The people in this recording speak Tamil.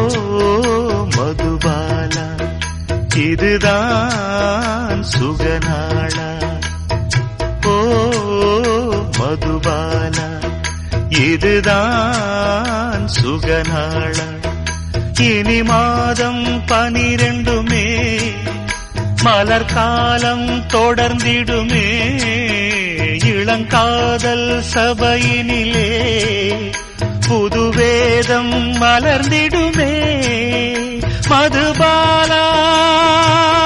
மதுபாலா இதுதான் சுகநாளா ஓ மதுபாலா இதுதான் சுகநாளா இனி மாதம் பனிரெண்டுமே மலர் காலம் தொடர்ந்திடுமே இளங்காதல் சபையினிலே புது வேதம் மலர்ந்திடுமே மதுபாலா